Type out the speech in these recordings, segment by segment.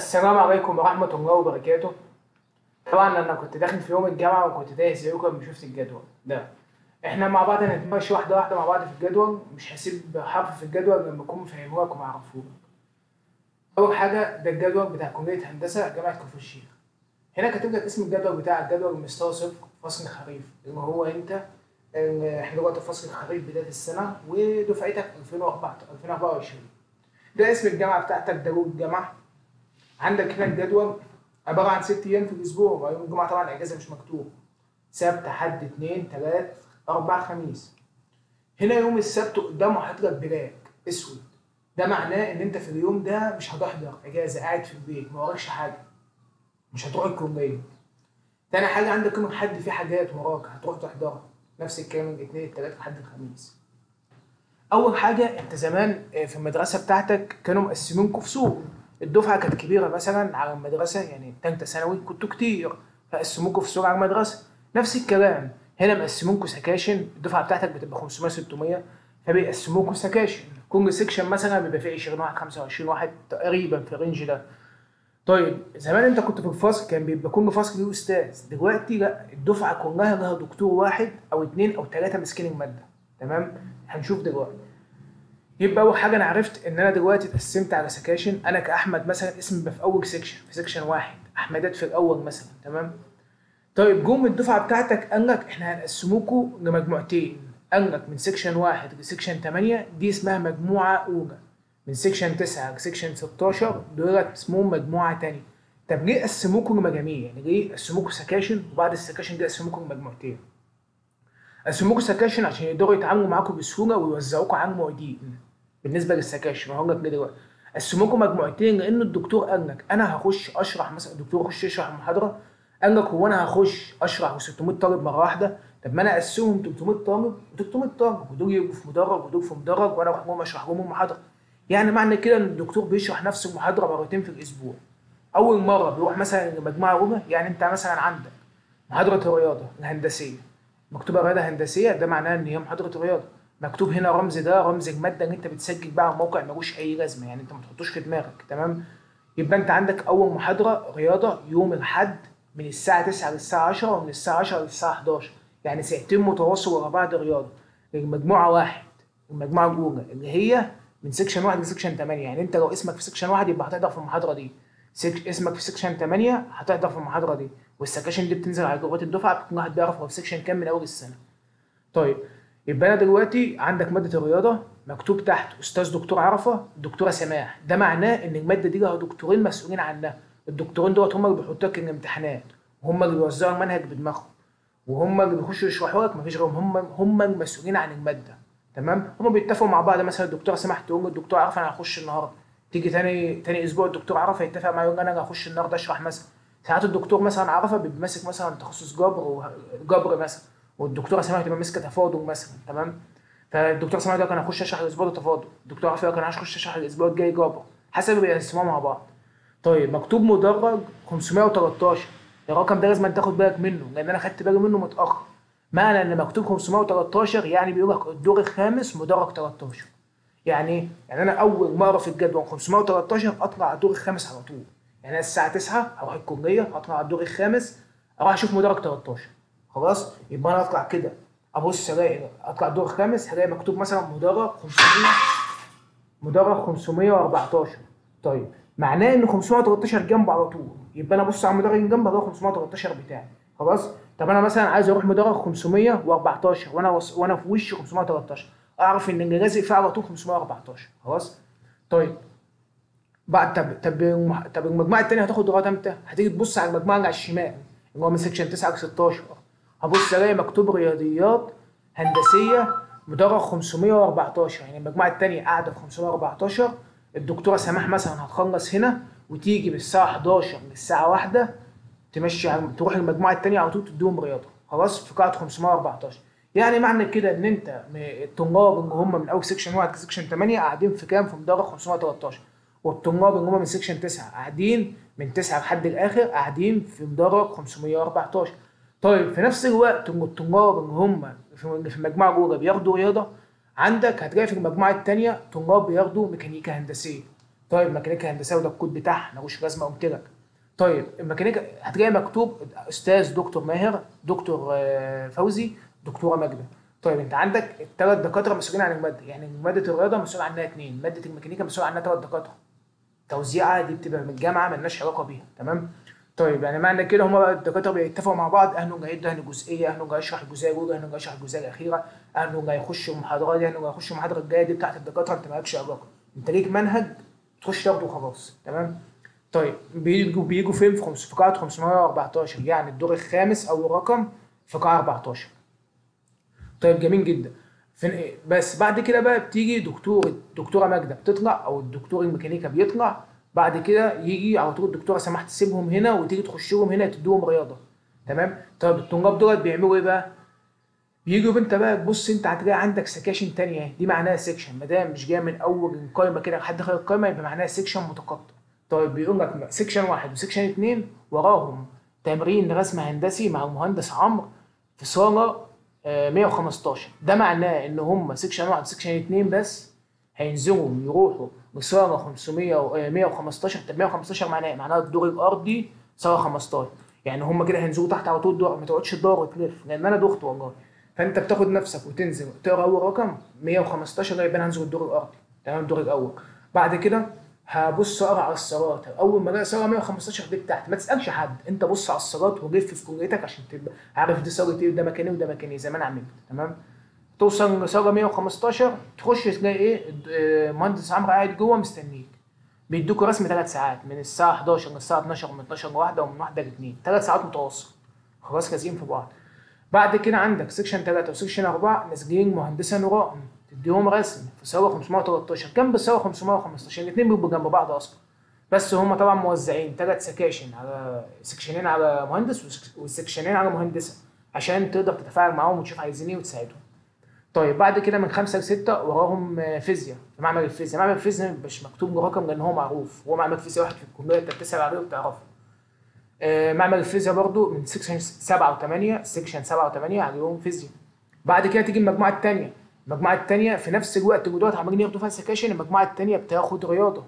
السلام عليكم ورحمة الله وبركاته طبعا أنا كنت داخل في يوم الجامعة وكنت تايه زيكم لما شفت الجدول ده احنا مع بعض هنتمشي واحدة واحدة مع بعض في الجدول مش هسيب حرف في الجدول لما أكون مفهمه لك ومعرفه لك أول حاجة ده الجدول بتاع كلية هندسة جامعة كفر الشيخ هنا كاتب لك اسم الجدول بتاع الجدول المستوى صفر فصل الخريف اللي هو أنت ال- احنا دلوقتي في فصل الخريف بداية السنة ودفعتك 2024 2024 ده اسم الجامعة بتاعتك ده جوه الجامعة عندك هنا الجدول عبارة عن ست أيام في الأسبوع ويوم الجمعة طبعا أجازة مش مكتوب سبت حد اتنين تلات أربع خميس هنا يوم السبت قدامه حاطط لك بلاك أسود ده معناه إن أنت في اليوم ده مش هتحضر أجازة قاعد في البيت ما وراكش حاجة مش هتروح الكلية تاني حاجة عندك يوم الحد في حاجات وراك هتروح تحضرها نفس الكلام من الاثنين التلات لحد الخميس اول حاجه انت زمان آه، في المدرسه بتاعتك كانوا مقسمينكم فصول الدفعه كانت كبيره مثلا على المدرسه يعني تالته ثانوي كنتوا كتير فقسموكوا فصول على المدرسه نفس الكلام هنا مقسمينكم سكاشن الدفعه بتاعتك بتبقى 500 600 فبيقسموكوا سكاشن كل سكشن مثلا بيبقى فيه 20 واحد 25 واحد تقريبا في الرينج ده طيب زمان انت كنت في الفصل كان بيبقى كل فصل له استاذ دلوقتي لا الدفعه كلها لها دكتور واحد او اتنين او تلاته ماسكين الماده تمام هنشوف دلوقتي يبقى اول حاجه انا عرفت ان انا دلوقتي اتقسمت على سكاشن انا كاحمد مثلا اسمي يبقى في اول سكشن في سكشن واحد احمدات في الاول مثلا تمام طيب جم الدفعه بتاعتك قال لك احنا هنقسموكوا لمجموعتين قال لك من سكشن واحد لسكشن 8 دي اسمها مجموعه اولى من سكشن 9 لسكشن 16 دولت اسمهم مجموعه تانية طب ليه قسموكوا لمجاميع يعني ليه قسموكوا سكاشن وبعد السكاشن دي قسموكوا لمجموعتين قسموكوا سكاشن عشان يقدروا يتعاملوا معاكم بسهوله ويوزعوكوا على المعيدين بالنسبه للسكاشن هقول لك ليه دلوقتي قسموكوا مجموعتين لان الدكتور قال لك انا هخش اشرح مثلا الدكتور يخش يشرح المحاضره قال لك هو انا هخش اشرح و600 طالب مره واحده طب ما انا اقسمهم 300 طالب و300 طالب ودول يبقوا في مدرج ودول في مدرج وانا اروح لهم اشرح لهم المحاضره يعني معنى كده ان الدكتور بيشرح نفس المحاضره مرتين في الاسبوع اول مره بيروح مثلا لمجموعه اولى يعني انت مثلا عندك محاضره الرياضه الهندسيه مكتوبه رياضه هندسيه ده معناه ان هي محاضره رياضه مكتوب هنا رمز ده رمز الماده اللي انت بتسجل بقى على الموقع ملوش اي لازمه يعني انت ما تحطوش في دماغك تمام يبقى انت عندك اول محاضره رياضه يوم الاحد من الساعه 9 للساعه 10 ومن الساعه 10 للساعه 11 يعني ساعتين متواصل ورا بعض رياضه المجموعه واحد المجموعه الاولى اللي هي من سكشن واحد لسكشن 8 يعني انت لو اسمك في سكشن واحد يبقى هتحضر في المحاضره دي سك... اسمك في سكشن 8 هتحضر في المحاضره دي والسكاشن دي بتنزل على جروبات الدفعه بتكون واحد بيعرف هو في سكشن كام من اول السنه طيب يبقى انا دلوقتي عندك ماده الرياضه مكتوب تحت استاذ دكتور عرفه دكتوره سماح ده معناه ان الماده دي لها دكتورين مسؤولين عنها الدكتورين دول هم اللي بيحطوا لك الامتحانات وهم اللي بيوزعوا المنهج بدماغهم وهم اللي بيخشوا يشرحوا لك مفيش غيرهم هم هم المسؤولين عن الماده تمام هم بيتفقوا مع بعض مثلا الدكتوره سماح تقول الدكتور عرفه انا هخش النهارده تيجي تاني تاني اسبوع الدكتور عرفه يتفق معايا يقول انا هخش النهارده اشرح مثلا ساعات الدكتور مثلا عرفه بيبقى ماسك مثلا تخصص جبر وجبر مثلا والدكتوره سماح تبقى ماسكه تفاضل مثلا تمام فالدكتور سماح يقول لك انا هخش اشرح الاسبوع ده تفاضل الدكتور عرفه يقول لك انا هخش اشرح الاسبوع الجاي جبر حسب بيقسموها مع بعض طيب مكتوب مدرج 513 الرقم ده لازم تاخد بالك منه لان انا خدت بالي منه متاخر معنى ان مكتوب 513 يعني بيقول لك الدور الخامس مدرج 13 يعني ايه؟ يعني انا اول ما اقرا في الجدول 513 اطلع على الدور الخامس على طول يعني انا الساعه 9 هروح الكليه اطلع على الدور الخامس اروح اشوف مدرج 13 خلاص يبقى انا اطلع كده ابص الاقي اطلع الدور الخامس هلاقي مكتوب مثلا مدرج 500 مدرج 514 طيب معناه ان 513 جنبه على طول يبقى انا ابص على المدرج اللي جنبه الاقي 513 بتاعي خلاص طب انا مثلا عايز اروح مدرج 514 وانا وص... وانا في وشي 513 اعرف ان اللي لازق فيه على طول 514 خلاص طيب بعد طب طب المح... طب المجموعه الثانيه هتاخد لغايه امتى؟ هتيجي تبص على المجموعه اللي على الشمال اللي هو من سكشن 9 ل 16 هبص الاقي مكتوب رياضيات هندسيه مدرج 514 يعني المجموعه الثانيه قاعده في 514 الدكتوره سماح مثلا هتخلص هنا وتيجي بالساعه 11 للساعه 1 تمشي على- تروح المجموعه الثانيه على طول تديهم رياضه خلاص في قاعه 514 يعني معنى كده ان انت م- الطلاب اللي هم من اول سكشن 1 لسكشن 8 قاعدين في كام في مدرج 513 والطلاب اللي هم من سكشن 9 قاعدين من 9 لحد الاخر قاعدين في مدرج 514 طيب في نفس الوقت ان الطلاب اللي هم في اللي في المجموعه الاولى بياخدوا رياضه عندك هتلاقي في المجموعه الثانيه طلاب بياخدوا ميكانيكا هندسيه طيب ميكانيكا هندسيه وده الكود بتاعها ملوش لازمه قلت لك طيب الميكانيكا هتلاقي مكتوب استاذ دكتور ماهر دكتور آه، فوزي دكتوره ماجده طيب انت عندك الثلاث دكاتره مسؤولين عن الماده يعني ماده الرياضه مسؤول عنها اثنين ماده الميكانيكا مسؤول عنها ثلاث دكاتره توزيعها دي بتبقى من الجامعه مالناش علاقه بيها تمام طيب يعني معنى كده هم بقى الدكاتره بيتفقوا مع بعض اهله جاي يدهن الجزئيه اهله جاي يشرح الجزئيه الاولى اهله جاي يشرح الجزئيه الاخيره اهله جاي يخش المحاضرات دي اهله جاي يخش المحاضره الجايه دي بتاعت الدكاتره انت مالكش علاقه انت ليك منهج تخش تاخده وخلاص تمام طيب بيجوا بيجوا فين في خمس في قاعه 514 يعني الدور الخامس او الرقم في قاعه 14 طيب جميل جدا فين ايه بس بعد كده بقى بتيجي دكتور دكتوره ماجده بتطلع او الدكتور الميكانيكا بيطلع بعد كده يجي على طول الدكتوره سماح تسيبهم هنا وتيجي تخش لهم هنا تديهم رياضه تمام طيب الطلاب دولت بيعملوا ايه بقى بيجوا انت بقى تبص انت هتلاقي عندك سكاشن تانية اهي دي معناها سيكشن ما دام مش جايه من اول القايمه كده لحد اخر القايمه يبقى معناها سيكشن متقطع طيب بيقول لك سيكشن واحد وسيكشن اتنين وراهم تمرين رسم هندسي مع المهندس عمرو في صاله آه، 115 ده معناه ان هم سيكشن واحد وسيكشن اتنين بس هينزلوا يروحوا لصاله 500 و- آه، 115 طب 115 معناه ايه؟ معناها الدور الارضي صاله 15 يعني هم كده هينزلوا تحت على طول دور ما تقعدش تدور وتلف لان انا دخت والله فانت بتاخد نفسك وتنزل تقرا اول رقم 115 ده يبقى انا هنزل الدور الارضي تمام الدور الاول بعد كده هبص اقرا على الصالات اول ما الاقي صاله 115 دي بتاعتي ما تسالش حد انت بص على الصالات ولف في كليتك عشان تبقى عارف دي صاله ايه وده مكان ايه وده مكان ايه زي ما انا عملت تمام توصل لصاله 115 تخش تلاقي ايه الد- آه، مهندس عمرو قاعد جوه مستنيك بيدوكوا رسم ثلاث ساعات من الساعه 11 للساعه 12 ومن 12 لواحده ومن واحده لاثنين ثلاث ساعات متواصل خلاص لازقين في بعض بعد كده عندك سيكشن 3 وسيكشن 4 نازلين مهندسه نوران تديهم رسم في سوا 513 جنب سوا 515 الاثنين بيبقوا جنب بعض اصلا بس هم طبعا موزعين ثلاث سكاشن على سكشنين على مهندس وسك- وسكشنين على مهندسه عشان تقدر تتفاعل معاهم وتشوف عايزين ايه وتساعدهم طيب بعد كده من خمسه لسته وراهم آه، فيزياء في معمل الفيزياء معمل الفيزياء مش مكتوب له رقم لان هو معروف هو معمل فيزياء واحد في الكليه انت بتسال عليه وبتعرفه آه، معمل الفيزياء برضو من سكشن 7 و8 سكشن 7 و8 عليهم فيزياء بعد كده تيجي المجموعه الثانيه المجموعه الثانيه في نفس الوقت اللي دول عمالين ياخدوا فيها سكاشن المجموعه الثانيه بتاخد رياضه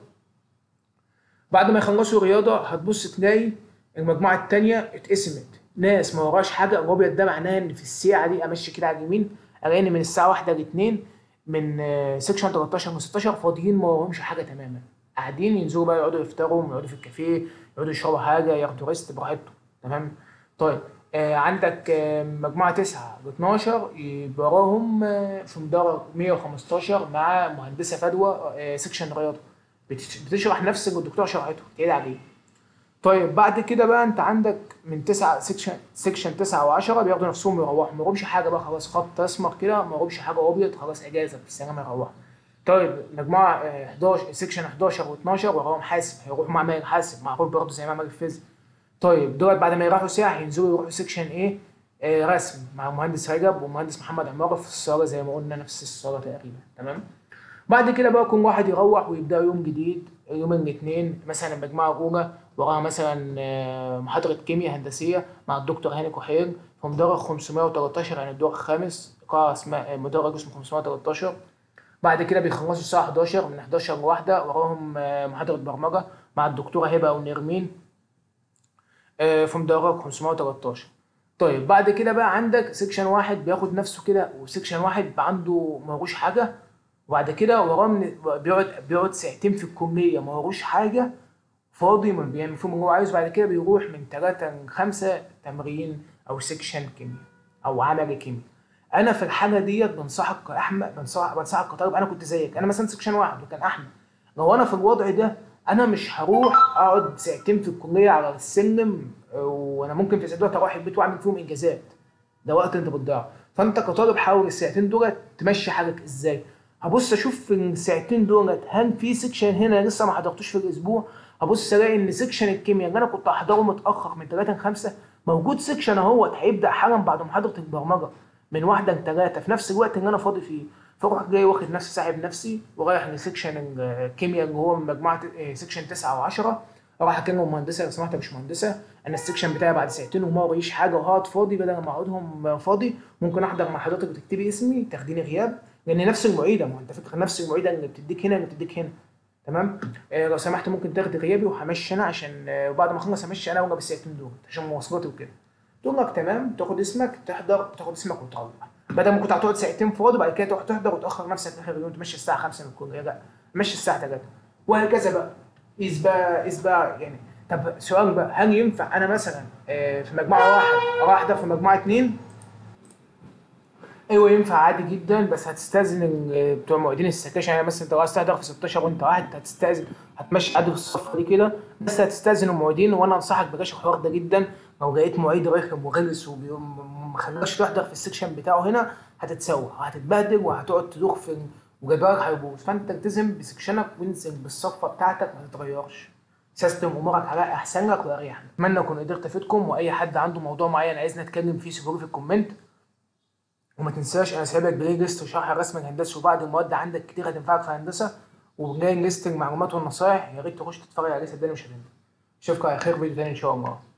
بعد ما يخلصوا رياضه هتبص تلاقي المجموعه الثانيه اتقسمت ناس ما وراش حاجه الابيض ده معناه ان في الساعه دي امشي كده على اليمين الاقي ان من الساعه 1 ل 2 من آه، سكشن 13 و 16 فاضيين ما وراهمش حاجه تماما قاعدين ينزلوا بقى يقعدوا يفطروا يقعدوا في الكافيه يقعدوا يشربوا حاجه ياخدوا ريست براحتهم تمام طيب آه عندك آه مجموعه 9 ل 12 يبقى وراهم آه في مدرج 115 مع مهندسه فدوى آه سكشن رياضه بتش- بتشرح نفس اللي الدكتور شرحته تقيل عليه طيب بعد كده بقى انت عندك من 9 سكشن سكشن 9 و10 بياخدوا نفسهم يروحوا ما وراهمش حاجه بقى خلاص خط اسمر كده ما وراهمش حاجه ابيض خلاص اجازه في السلامه يروحوا طيب مجموعه آه، 11 سكشن 11 و12 وراهم حاسب هيروحوا معمل الحاسب معروف برضه زي معمل الفيزياء طيب دول بعد ما يروحوا ساعه هينزلوا يروحوا سكشن ايه آه رسم مع مهندس رجب ومهندس محمد عماره في الصاله زي ما قلنا نفس الصاله تقريبا تمام بعد كده بقى كل واحد يروح ويبدا يوم جديد يوم الاثنين مثلا المجموعه الاولى وراها مثلا آه، محاضره كيمياء هندسيه مع الدكتور هاني كحيل في مدرج 513 يعني الدور الخامس قاعه اسمها آه، مدرج اسمه 513 بعد كده بيخلصوا الساعه 11 من 11 لواحده وراهم آه، محاضره برمجه مع الدكتوره هبه ونرمين آه، في مدرج 513 طيب بعد كده بقى عندك سيكشن واحد بياخد نفسه كده وسيكشن واحد بقى عنده ملوش حاجه وبعد كده وراه من- بيقعد بيقعد ساعتين في الكليه ما وروش حاجه فاضي ما بيعمل فيهم اللي هو عايزه بعد كده بيروح من ثلاثة لخمسة تمرين أو سيكشن كيمياء أو عمل كيمياء أنا في الحالة ديت بنصحك كأحمد بنصح بنصحك كطالب أنا كنت زيك أنا مثلا سيكشن واحد وكان أحمد لو أنا في الوضع ده أنا مش هروح أقعد ساعتين في الكلية على السلم وأنا ممكن في دلوقتي أروح البيت وأعمل فيهم إنجازات ده وقت أنت بتضيعه فأنت كطالب حاول الساعتين دولت تمشي حالك إزاي هبص اشوف في الساعتين دولت هل في سيكشن هنا لسه ما حضرتوش في الاسبوع هبص الاقي ان سيكشن الكيمياء اللي انا كنت احضره متاخر من 3 ل 5 موجود سيكشن اهوت هيبدا حالا بعد محاضره البرمجه من واحده لثلاثه في نفس الوقت اللي انا فاضي فيه فاروح جاي واخد نفسي ساحب نفسي ورايح لسيكشن الكيمياء اللي هو من مجموعه آه، سيكشن 9 و10 اروح اكلم مهندسه لو سمحت يا مش مهندسه انا السيكشن بتاعي بعد ساعتين وما وريش حاجه وهقعد فاضي بدل ما اقعدهم فاضي ممكن احضر مع حضرتك وتكتبي اسمي تاخديني غياب لان نفس المعيده ما هو انت فاكر نفس المعيده اللي بتديك هنا اللي بتديك هنا تمام آه لو سمحت ممكن تاخد غيابي وهمشي انا عشان آه وبعد ما اخلص امشي انا وابقى بالساعتين دول عشان مواصلاتي وكده تقول لك تمام تاخد اسمك تحضر تاخد اسمك وتروح بدل ما كنت هتقعد ساعتين فاضي بعد كده تروح تحضر وتاخر نفسك اخر اليوم تمشي الساعه 5 من الكليه لا مشي الساعه 3 وهكذا بقى قيس بقى قيس بقى يعني طب سؤال بقى هل ينفع انا مثلا آه، في مجموعه واحد اروح احضر في مجموعه اثنين ايوه ينفع عادي جدا بس هتستاذن ال- بتوع معيدين السكاشن يعني مثلا انت لو عايز تحضر في 16 وانت واحد هتستاذن هتمشي عادي في الصفحه دي كده بس هتستاذن المعيدين وانا انصحك بلاش الحوار ده جدا لو لقيت معيد رخم وغلس وما خلاكش تحضر في السكشن بتاعه هنا هتتسوح وهتتبهدل وهتقعد تدوخ في وجدولك هيبوظ فانت التزم بسكشنك وانزل بالصفه بتاعتك ما تتغيرش سيستم امورك هلاقي احسن لك واريح لك اتمنى اكون قدرت افيدكم واي حد عنده موضوع معين عايزني اتكلم فيه سيبوه في الكومنت وما تنساش انا سايب لك بلاي ليست وشرح الرسم الهندسي وبعض المواد عندك كتير هتنفعك في الهندسه وبلاي ليست المعلومات والنصائح يا ريت تخش تتفرج عليه صدقني مش هتندم اشوفكم على خير فيديو تاني ان شاء الله